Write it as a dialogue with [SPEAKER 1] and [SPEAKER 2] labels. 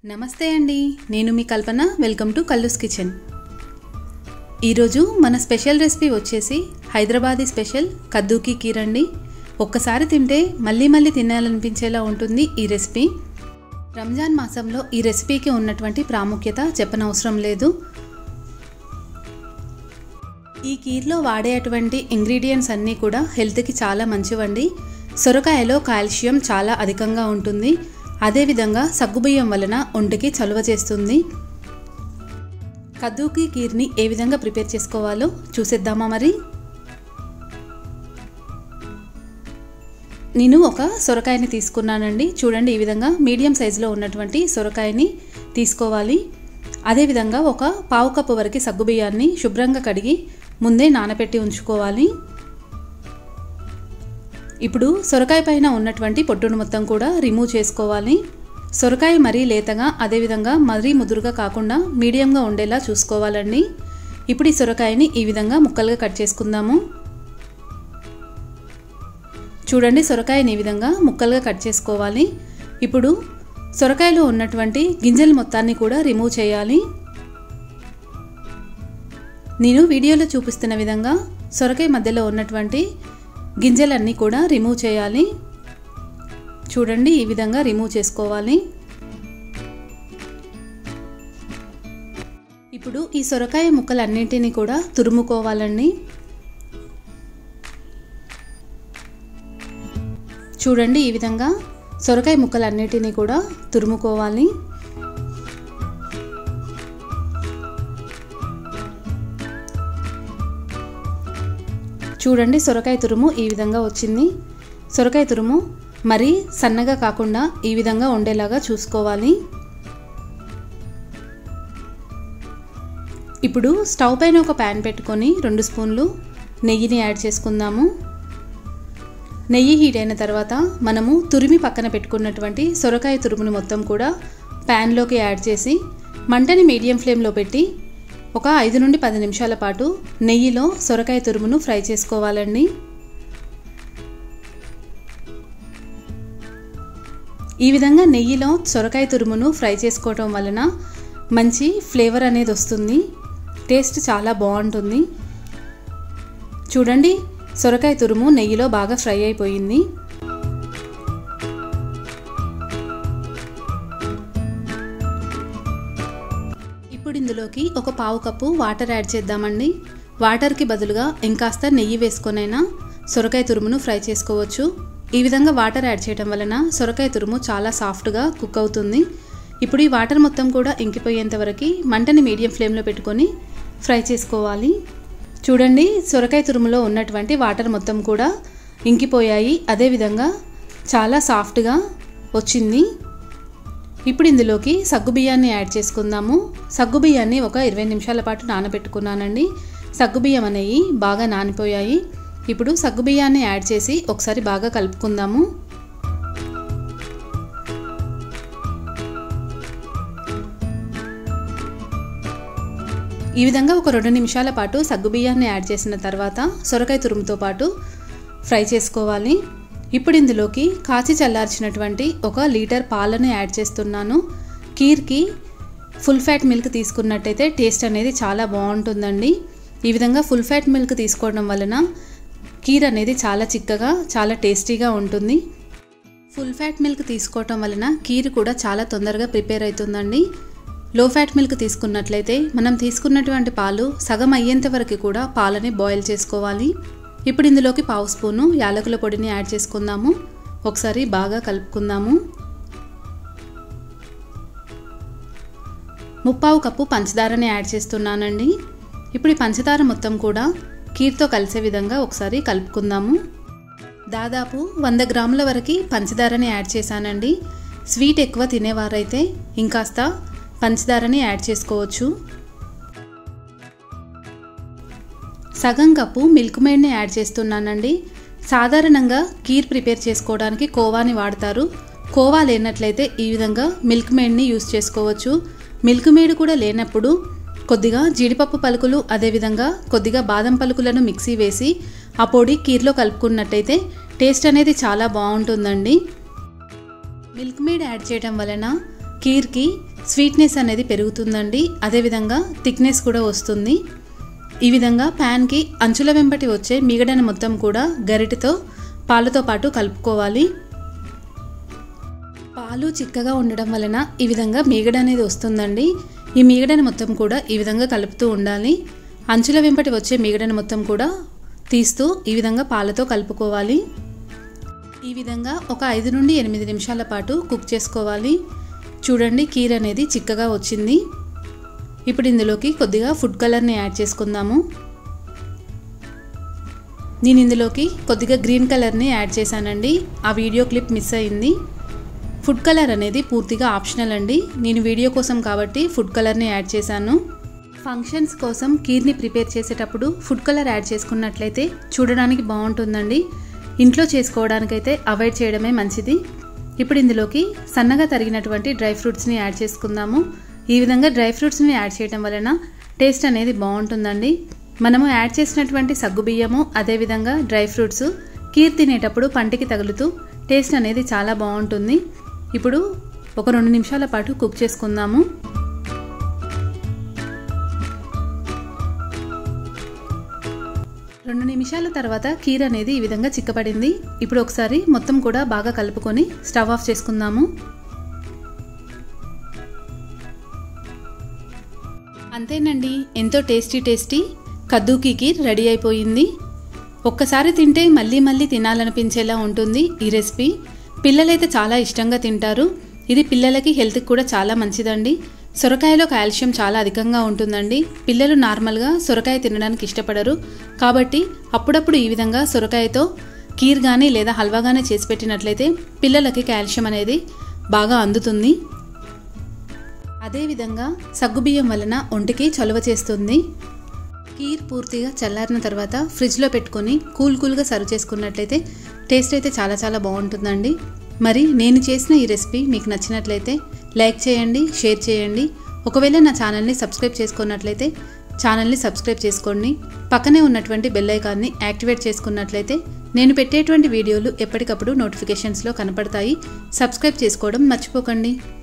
[SPEAKER 1] నమస్తే అండి నేను మీ Kalpana welcome to Kallu's kitchen ఈరోజు మన స్పెషల్ రెసిపీ వచ్చేసి హైదరాబాదీ స్పెషల్ కద్దూకి కీర్ అండి ఒక్కసారి తింటే మళ్ళీ మళ్ళీ తినాలనిపించేలా ఉంటుంది ఈ రెసిపీ రంజాన్ మాసంలో ఈ రెసిపీకి ఉన్నటువంటి ప్రాముఖ్యత చెప్పనవసరం లేదు ఈ కీర్లో వాడేటువంటి ఇంగ్రీడియంట్స్ అన్నీ కూడా హెల్త్కి చాలా మంచివండి సొరకాయలో కాల్షియం చాలా అధికంగా ఉంటుంది అదేవిధంగా సగ్గుబియ్యం వలన ఒంటికి చలువ చేస్తుంది కద్దూకి కీర్ని ఏ విధంగా ప్రిపేర్ చేసుకోవాలో చూసేద్దామా మరి నేను ఒక సొరకాయని తీసుకున్నానండి చూడండి ఈ విధంగా మీడియం సైజులో ఉన్నటువంటి సొరకాయని తీసుకోవాలి అదేవిధంగా ఒక పావు కప్పు వరకు సగ్గుబియ్యాన్ని శుభ్రంగా కడిగి ముందే నానబెట్టి ఉంచుకోవాలి ఇప్పుడు సొరకాయ పైన ఉన్నటువంటి పొట్టును మొత్తం కూడా రిమూవ్ చేసుకోవాలి సొరకాయ మరీ లేతగా అదేవిధంగా మరీ ముదురుగా కాకుండా మీడియంగా ఉండేలా చూసుకోవాలండి ఇప్పుడు ఈ సొరకాయని ఈ విధంగా ముక్కలుగా కట్ చేసుకుందాము చూడండి సొరకాయని ఈ విధంగా ముక్కలుగా కట్ చేసుకోవాలి ఇప్పుడు సొరకాయలో ఉన్నటువంటి గింజల మొత్తాన్ని కూడా రిమూవ్ చేయాలి నేను వీడియోలో చూపిస్తున్న విధంగా సొరకాయ మధ్యలో ఉన్నటువంటి గింజలన్నీ కూడా రిమూవ్ చేయాలి చూడండి ఈ విధంగా రిమూవ్ చేసుకోవాలి ఇప్పుడు ఈ సొరకాయ ముక్కలన్నింటినీ కూడా తురుముకోవాలండి చూడండి ఈ విధంగా సొరకాయ ముక్కలన్నిటినీ కూడా తురుముకోవాలి చూడండి సొరకాయ తురుము ఈ విధంగా వచ్చింది సొరకాయ తురుము మరీ సన్నగా కాకుండా ఈ విధంగా ఉండేలాగా చూసుకోవాలి ఇప్పుడు స్టవ్ పైన ఒక ప్యాన్ పెట్టుకొని రెండు స్పూన్లు నెయ్యిని యాడ్ చేసుకుందాము నెయ్యి హీట్ అయిన తర్వాత మనము తురిమి పక్కన పెట్టుకున్నటువంటి సొరకాయ తురుముని మొత్తం కూడా ప్యాన్లోకి యాడ్ చేసి మంటని మీడియం ఫ్లేమ్లో పెట్టి ఒక ఐదు నుండి పది నిమిషాల పాటు నెయ్యిలో సొరకాయ తురుమును ఫ్రై చేసుకోవాలండి ఈ విధంగా నెయ్యిలో సొరకాయ తురుమును ఫ్రై చేసుకోవటం వలన మంచి ఫ్లేవర్ అనేది వస్తుంది టేస్ట్ చాలా బాగుంటుంది చూడండి సొరకాయ తురుము నెయ్యిలో బాగా ఫ్రై అయిపోయింది ఇప్పుడు ఇందులోకి ఒక పావు కప్పు వాటర్ యాడ్ చేద్దామండి వాటర్కి బదులుగా ఇంకాస్త నెయ్యి వేసుకొనైనా సొరకాయ తురుమును ఫ్రై చేసుకోవచ్చు ఈ విధంగా వాటర్ యాడ్ చేయడం వలన సొరకాయ తురుము చాలా సాఫ్ట్గా కుక్ అవుతుంది ఇప్పుడు ఈ వాటర్ మొత్తం కూడా ఇంకిపోయేంత వరకు మంటని మీడియం ఫ్లేమ్లో పెట్టుకొని ఫ్రై చేసుకోవాలి చూడండి సొరకాయ తురుములో ఉన్నటువంటి వాటర్ మొత్తం కూడా ఇంకిపోయాయి అదేవిధంగా చాలా సాఫ్ట్గా వచ్చింది ఇప్పుడు ఇందులోకి సగ్గుబియ్యాన్ని యాడ్ చేసుకుందాము సగ్గుబియ్యాన్ని ఒక ఇరవై నిమిషాల పాటు నానబెట్టుకున్నానండి సగ్గుబియ్యం అనేవి బాగా నానిపోయాయి ఇప్పుడు సగ్గుబియ్యాన్ని యాడ్ చేసి ఒకసారి బాగా కలుపుకుందాము ఈ విధంగా ఒక రెండు నిమిషాల పాటు సగ్గుబియ్యాన్ని యాడ్ చేసిన తర్వాత సొరకాయ తురుముతో పాటు ఫ్రై చేసుకోవాలి ఇప్పుడు ఇందులోకి కాచి చల్లార్చినటువంటి ఒక లీటర్ పాలను యాడ్ చేస్తున్నాను కీర్కి ఫుల్ ఫ్యాట్ మిల్క్ తీసుకున్నట్టయితే టేస్ట్ అనేది చాలా బాగుంటుందండి ఈ విధంగా ఫుల్ ఫ్యాట్ మిల్క్ తీసుకోవడం వలన కీర్ అనేది చాలా చిక్కగా చాలా టేస్టీగా ఉంటుంది ఫుల్ ఫ్యాట్ మిల్క్ తీసుకోవటం వలన కీర్ కూడా చాలా తొందరగా ప్రిపేర్ అవుతుందండి లో ఫ్యాట్ మిల్క్ తీసుకున్నట్లయితే మనం తీసుకున్నటువంటి పాలు సగం అయ్యేంత వరకు కూడా పాలని బాయిల్ చేసుకోవాలి ఇప్పుడు ఇందులోకి పావు స్పూను యాలకుల పొడిని యాడ్ చేసుకుందాము ఒకసారి బాగా కలుపుకుందాము ముప్పావు కప్పు పంచదారని యాడ్ చేస్తున్నానండి ఇప్పుడు ఈ పంచదార మొత్తం కూడా కీర్తో కలిసే విధంగా ఒకసారి కలుపుకుందాము దాదాపు వంద గ్రాముల వరకు పంచదారని యాడ్ చేశానండి స్వీట్ ఎక్కువ తినేవారైతే ఇంకాస్త పంచదారని యాడ్ చేసుకోవచ్చు సగం కప్పు మిల్క్ మేడ్ని యాడ్ చేస్తున్నానండి సాధారణంగా కీర్ ప్రిపేర్ చేసుకోవడానికి కోవాని వాడతారు కోవా లేనట్లయితే ఈ విధంగా మిల్క్ మేడ్ని యూస్ చేసుకోవచ్చు మిల్క్ మేడ్ కూడా లేనప్పుడు కొద్దిగా జీడిపప్పు పలుకులు అదేవిధంగా కొద్దిగా బాదం పలుకులను మిక్సీ వేసి ఆ పొడి కీర్లో కలుపుకున్నట్టయితే టేస్ట్ అనేది చాలా బాగుంటుందండి మిల్క్ మేడ్ యాడ్ చేయడం వలన కీర్కి స్వీట్నెస్ అనేది పెరుగుతుందండి అదేవిధంగా థిక్నెస్ కూడా వస్తుంది ఈ విధంగా ప్యాన్కి అంచుల వెంబటి వచ్చే మిగడని మొత్తం కూడా గరిటెతో పాలతో పాటు కలుపుకోవాలి పాలు చిక్కగా ఉండడం వలన ఈ విధంగా మీగడ అనేది వస్తుందండి ఈ మీగడని మొత్తం కూడా ఈ విధంగా కలుపుతూ ఉండాలి అంచుల వెంబటి వచ్చే మీగడని మొత్తం కూడా తీస్తూ ఈ విధంగా పాలతో కలుపుకోవాలి ఈ విధంగా ఒక ఐదు నుండి ఎనిమిది నిమిషాల పాటు కుక్ చేసుకోవాలి చూడండి కీర్ అనేది చిక్కగా వచ్చింది ఇప్పుడు ఇందులోకి కొద్దిగా ఫుడ్ కలర్ని యాడ్ చేసుకుందాము నేను ఇందులోకి కొద్దిగా గ్రీన్ కలర్ని యాడ్ చేశానండి ఆ వీడియో క్లిప్ మిస్ అయింది ఫుడ్ కలర్ అనేది పూర్తిగా ఆప్షనల్ అండి నేను వీడియో కోసం కాబట్టి ఫుడ్ కలర్ని యాడ్ చేశాను ఫంక్షన్స్ కోసం కీర్ని ప్రిపేర్ చేసేటప్పుడు ఫుడ్ కలర్ యాడ్ చేసుకున్నట్లయితే చూడడానికి బాగుంటుందండి ఇంట్లో చేసుకోవడానికైతే అవాయిడ్ చేయడమే మంచిది ఇప్పుడు ఇందులోకి సన్నగా తరిగినటువంటి డ్రై ఫ్రూట్స్ని యాడ్ చేసుకుందాము ఈ విధంగా డ్రై ఫ్రూట్స్ని యాడ్ చేయడం వలన టేస్ట్ అనేది బాగుంటుందండి మనము యాడ్ చేసినటువంటి సగ్గుబియ్యము అదేవిధంగా డ్రై ఫ్రూట్స్ కీర్ తినేటప్పుడు పంటికి తగులుతూ టేస్ట్ అనేది చాలా బాగుంటుంది ఇప్పుడు ఒక రెండు నిమిషాల పాటు కుక్ చేసుకుందాము రెండు నిమిషాల తర్వాత కీర్ అనేది ఈ విధంగా చిక్కబడింది ఇప్పుడు ఒకసారి మొత్తం కూడా బాగా కలుపుకొని స్టవ్ ఆఫ్ చేసుకుందాము అంతేనండి ఎంతో టేస్టీ టేస్టీ కద్దూకి కీర్ రెడీ అయిపోయింది ఒక్కసారి తింటే మళ్ళీ మళ్ళీ తినాలనిపించేలా ఉంటుంది ఈ రెసిపీ పిల్లలైతే చాలా ఇష్టంగా తింటారు ఇది పిల్లలకి హెల్త్కి కూడా చాలా మంచిదండి సొరకాయలో కాల్షియం చాలా అధికంగా ఉంటుందండి పిల్లలు నార్మల్గా సొరకాయ తినడానికి ఇష్టపడరు కాబట్టి అప్పుడప్పుడు ఈ విధంగా సొరకాయతో కీర్ కానీ లేదా హల్వా కానీ చేసి పెట్టినట్లయితే పిల్లలకి కాల్షియం అనేది బాగా అందుతుంది అదేవిధంగా సగ్గుబియ్యం వలన ఒంటికి చలువ చేస్తుంది కీర్ పూర్తిగా చల్లారిన తర్వాత ఫ్రిడ్జ్లో పెట్టుకొని కూల్ కూల్గా సర్వ్ చేసుకున్నట్లయితే టేస్ట్ అయితే చాలా చాలా బాగుంటుందండి మరి నేను చేసిన ఈ రెసిపీ మీకు నచ్చినట్లయితే లైక్ చేయండి షేర్ చేయండి ఒకవేళ నా ఛానల్ని సబ్స్క్రైబ్ చేసుకున్నట్లయితే ఛానల్ని సబ్స్క్రైబ్ చేసుకోండి పక్కనే ఉన్నటువంటి బెల్ ఐకాన్ని యాక్టివేట్ చేసుకున్నట్లయితే నేను పెట్టేటువంటి వీడియోలు ఎప్పటికప్పుడు నోటిఫికేషన్స్లో కనపడతాయి సబ్స్క్రైబ్ చేసుకోవడం మర్చిపోకండి